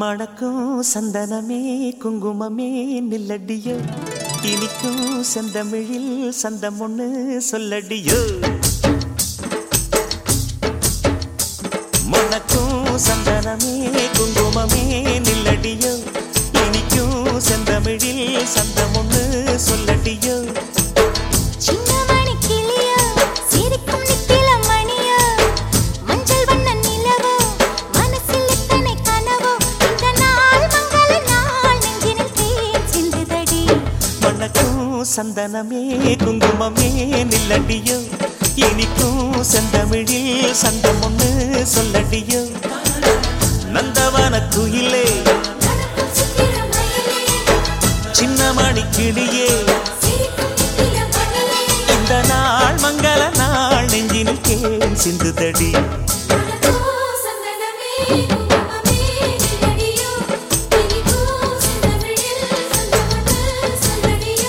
மணக்கும் சந்தனமே குங்குமமே நில்லடியோ இனிக்கும் செந்தமிழில் சந்தம் ஒண்ணு சொல்லடியோ மணக்கும் சந்தனமே குங்குமமே நில்லடியோ இனிக்கும் செந்தமிழில் சந்தம் ஒண்ணு சொல்லடியோ சின்ன மணிக்கிளியோ, சிரிக்கும் நித்தில மணியோ, மஞ்சள் வண்ண நிலவோ, மனசில் எத்தனை கனவோ, இந்த நாள் மங்கள நாள் நெஞ்சினில் தேன் சிந்துதடி. மணக்கும் சந்தனமே குங்குமமே நில்லடியோ இனிக்கும் செந்தமிழில் சந்தம் ஒண்ணு சொல்லடியோ நந்தவன குயிலே நடக்கும் சித்திர மயிலே, சின்ன மணி கிளியே சிரிக்கும் நித்தில மணியே, இந்த நாள் மங்கள நாள் நெஞ்சினில் கேன் சிந்துதடி நடக்கும் சந்தனமே, குங்குமமே நிலடியோ, இனிக்கும் செந்தமிழில் சந்தமொன்று சொல்லடியோ.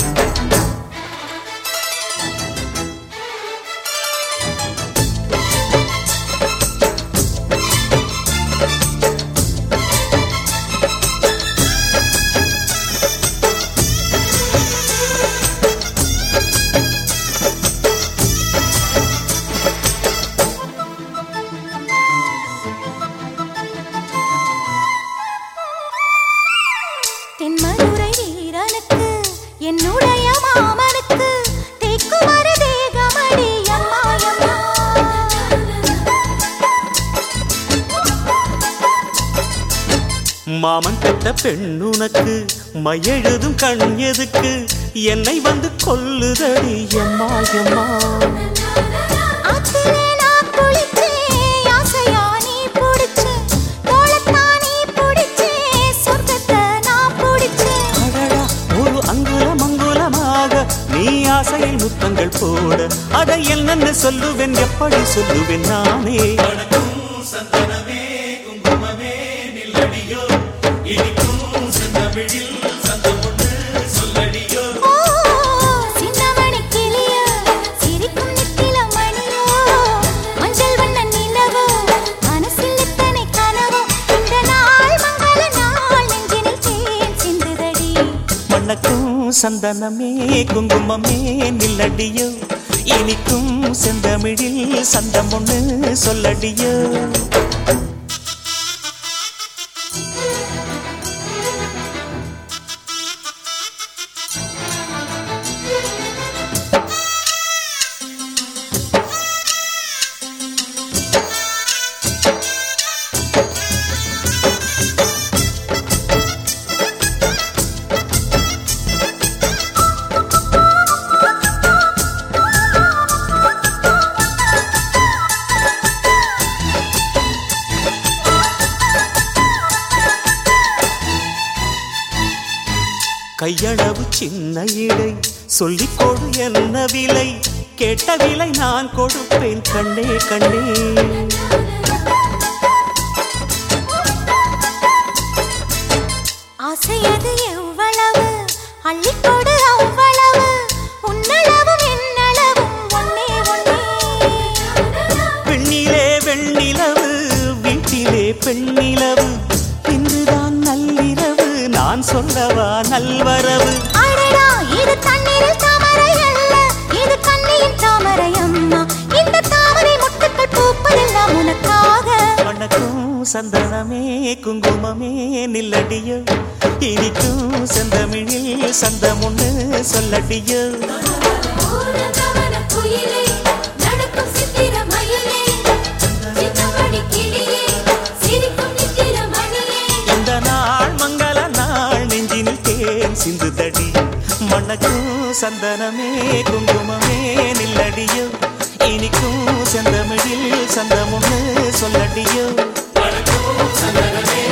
தென்மதுரை வீரனுக்கு என்னுடைய மாமனுக்கு தேக்குமர தேகமடி அம்மா அம்மா மாமன் பெற்ற பெண்ணுனக்கு மையெழுதும் கண் எதுக்கு என்னை வந்து கொல்லுதடி எம்மா எம்மா ஆத்திலே நான் குளிச்சேன், ஆசையா நீ புடிச்சே, தோளத்தான் நீ புடிச்சே, சொர்க்கத்தை நான் புடிச்சேன். அடடா ஒரு அங்குலம் அங்குலமாக நீ ஆசையில் முத்தங்கள் போட அதை என்னென்ன சொல்லுவேன் எப்படி சொல்லுவேன் நானே ஓ, சின்ன மணிக்கிளியோ, சிரிக்கும் நித்தில மணியோ, மஞ்சள் வண்ண நிலவோ, மனசில் எத்தனை கனவோ, இந்த நாள் மங்கள நாள் நெஞ்சினில் தேன் சிந்துதடி. மணக்கும் சந்தனமே குங்குமமே நில்லடியோ இனிக்கும் செந்தமிழில் சந்தம் ஒண்ணு சொல்லடியோ கையளவு சின்ன இடை சொல்லிக் கொடு என்ன விலை கேட்ட விலை நான் கொடுப்பேன் கண்ணே கண்ணே ஆசையது எவ்வளவு அள்ளிக்கொடு அவ்வளவு உன்னளவும் என்னளவும் ஒன்னே ஒன்னே பெண்ணிலே வெண்ணிலவு வீட்டிலே பெண்ணிலவு இன்றுதான் நள்ளிரவு நான் சொல்லவா நல்வரவு அடடா இது தண்ணீரில் தாமரை அல்ல இது கண்ணியின் தாமரை அம்மா இந்த தாமரை முட்டுக்கள் பூப்பதெல்லாம் உனக்காக வணக்கம் சந்தனமே குங்குமமே நில்லடியோ இனிக்கும் செந்தமிழில் சந்தம் ஒண்ணு சொல்லடியோ இந்த நாள் மங்கள நாள் நெஞ்சினில் தேன் சிந்துதடி மணக்கும் சந்தனமே குங்குமமே நில்லடியோ இனிக்கும் செந்தமிழில் சந்தம் ஒண்ணு சொல்லடியோ சந்தனமே